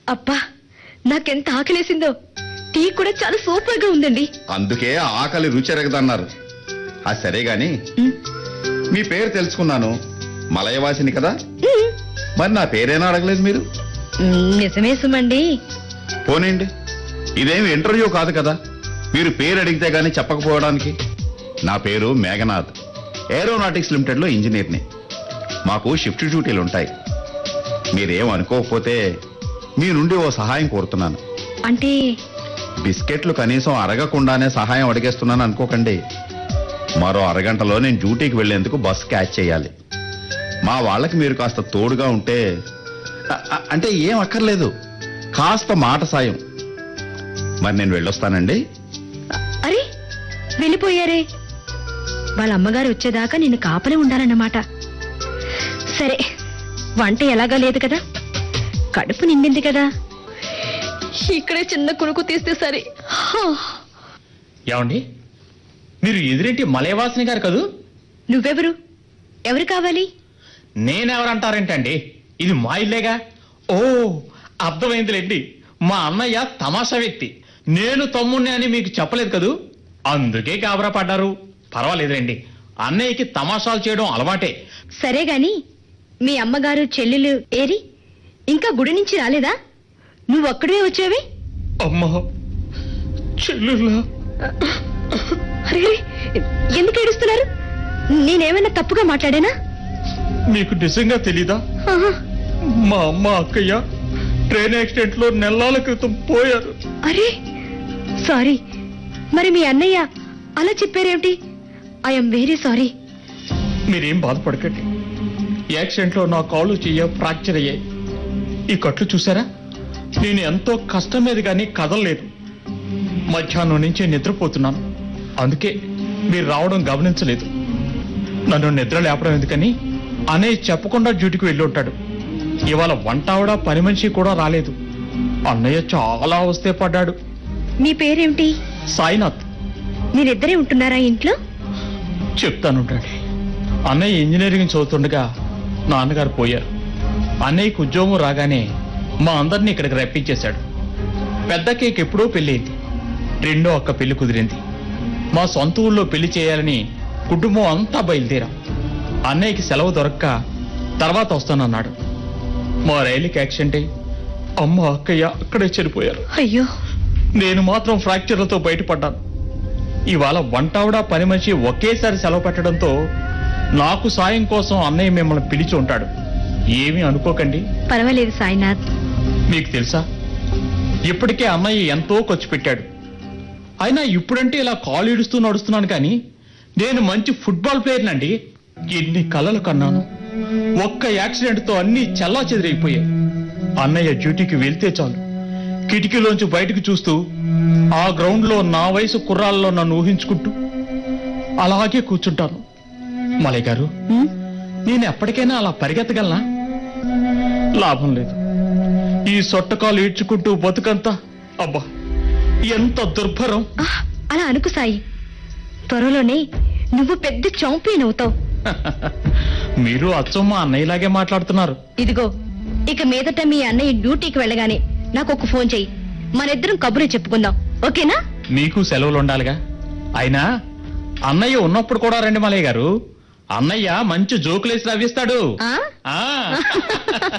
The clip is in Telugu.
అబ్బా నాకెంత ఆకలేసిందో టీ కూడా చాలా సూపర్ గా ఉందండి అందుకే ఆకలి రుచి ఎరగదన్నారు ఆ సరే గాని ఉమ్, మీ పేరు తెలుసుకున్నాను మలయవాసిని కదా ఉమ్, మరి నా పేరేనా అడగలేదు మీరు ఉమ్, నిజమే సుమండి పోనీండి ఇదేమి ఇంటర్వ్యూ కాదు కదా మీరు పేరు అడిగితే గానీ చెప్పకపోవడానికి నా పేరు మేఘనాథ్ ఏరోనాటిక్స్ లిమిటెడ్ లో ఇంజనీర్ని మాకు షిఫ్ట్ డ్యూటీలు ఉంటాయి మీరేం అనుకోకపోతే మీ నుండి ఓ సహాయం కోరుతున్నాను అంటే బిస్కెట్లు కనీసం అరగకుండానే సహాయం అడిగేస్తున్నాను అనుకోకండి మరో అరగంటలో నేను డ్యూటీకి వెళ్లేందుకు బస్ క్యాచ్ చేయాలి మా వాళ్ళకి మీరు కాస్త తోడుగా ఉంటే అ- అ- అంటే ఏం అక్కర్లేదు కాస్త మాట సాయం మరి నేను వెళ్ళొస్తానండి అరే వెళ్ళిపోయారే వాళ్ళ అమ్మగారు వచ్చేదాకా నిన్ను కాపలే ఉండాలన్నమాట సరే వంట ఎలాగా లేదు కదా కడుపు నిండింది కదా ఇక్కడే చిన్న కునుకు తీస్తే సరే హా. ఏమండి మీరు ఎదురేంటి మలయవాసిని గారు కదూ నువ్వెవరు ఎవరు కావాలి నేనెవరంటారేంటండి ఇది మా ఇల్లేగా ఓ అర్థమైందిలేండి మా అన్నయ్య తమాషా వ్యక్తి నేను తమ్ముణ్ణి అని మీకు చెప్పలేదు కదూ అందుకే గాబరా పడ్డారు పర్వాలేదులేండి అన్నయ్యకి తమాషాలు చేయడం అలవాటే సరే గాని మీ అమ్మగారు చెల్లెలు ఏరి ఇంకా గుడి నుంచి రాలేదా నువ్వు ఒక్కడే వచ్చావి అమ్మా చెల్లులా అరే ఎందుకు ఏడుస్తున్నారు నేనేమైనా తప్పుగా మాట్లాడానా మీకు నిజంగా తెలీదా ఆహా. మా అమ్మ అక్కయ్య ట్రైన్ యాక్సిడెంట్ లో నెలల క్రితం పోయారు అరే సారీ మరి మీ అన్నయ్య అలా చెప్పారేమిటి ఐఎమ్ వెరీ సారీ మీరేం బాధపడకండి యాక్సిడెంట్ లో నా కాళ్ళు చెయ్య ఫ్రాక్చర్ అయ్యాయి ఈ కట్లు చూసారా నేను ఎంతో కష్టం మీద కానీ కదలలేదు మధ్యాహ్నం నుంచి నిద్రపోతున్నాను అందుకే మీరు రావడం గమనించలేదు నన్ను నిద్ర లేపడం ఎందుకని అనే చెప్పకుండా డ్యూటీకి వెళ్ళి ఉంటాడు ఇవాళ వంట ఆవిడ పని మనిషి కూడా రాలేదు అన్నయ్య చాలా అవస్థే పడ్డాడు మీ పేరేమిటి సాయినాథ్ మీరిద్దరే ఉంటున్నారా ఇంట్లో చెప్తానుండండి అన్నయ్య ఇంజనీరింగ్ చదువుతుండగా నాన్నగారు పోయారు అన్నయ్యకు ఉద్యోగం రాగానే మా అందరినీ ఇక్కడికి రప్పించేశాడు పెద్ద కేక్ ఎప్పుడో పెళ్ళైంది రెండో అక్క పెళ్లి కుదిరింది మా సొంత ఊళ్ళో పెళ్లి చేయాలని కుటుంబం అంతా బయలుదేరాం అన్నయ్యకి సెలవు దొరక్క తర్వాత వస్తానన్నాడు మా రైలుకి యాక్సిడెంట్ అయ్యి అమ్మ అక్కయ్య అక్కడే చనిపోయారు అయ్యో నేను మాత్రం ఫ్రాక్చర్లతో బయటపడ్డాను ఇవాళ వంటావిడ పని మనిషి ఒకేసారి సెలవు పెట్టడంతో నాకు సాయం కోసం అన్నయ్య మిమ్మల్ని పిలిచి ఉంటాడు ఏమీ అనుకోకండి పర్వాలేదు సాయినాథ్ మీకు తెలుసా ఇప్పటికే అన్నయ్య ఎంతో ఖర్చు పెట్టాడు అయినా ఇప్పుడంటే ఇలా కాలు ఈడుస్తూ నడుస్తున్నాను కానీ నేను మంచి ఫుట్బాల్ ప్లేయర్నండి ఎన్ని కలలు కన్నాను ఒక్క యాక్సిడెంట్తో అన్ని చల్లా చెదిరైపోయాయి అన్నయ్య డ్యూటీకి వెళ్తే చాలు కిటికీలోంచి బయటకు చూస్తూ ఆ గ్రౌండ్లో నా వయసు కుర్రాల్లో నన్ను ఊహించుకుంటూ అలాగే కూర్చుంటాను మలయ్ గారు ఉమ్, నేను ఎప్పటికైనా అలా పరిగెత్తగలనా లాభం లేదు ఈ సొట్టకాలు ఈడ్చుకుంటూ బతుకంతా అబ్బా ఎంత దుర్భరం ఆ, అలా అనుకు సాయి త్వరలోనే నువ్వు పెద్ద చాంపియన్ అవుతావు మీరు అచ్చమ్మ అన్నయ్యలాగే మాట్లాడుతున్నారు ఇదిగో ఇక మీదట మీ అన్నయ్య డ్యూటీకి వెళ్ళగానే నాకు ఒక ఫోన్ చెయ్యి మనిద్దరం కబుర్లు చెప్పుకుందాం ఓకేనా మీకు సెలవులు ఉండాలిగా అయినా అన్నయ్య ఉన్నప్పుడు కూడా రండి మలయ్య గారు అన్నయ్య మంచి జోకులేసి నవ్విస్తాడు ఆ ఆ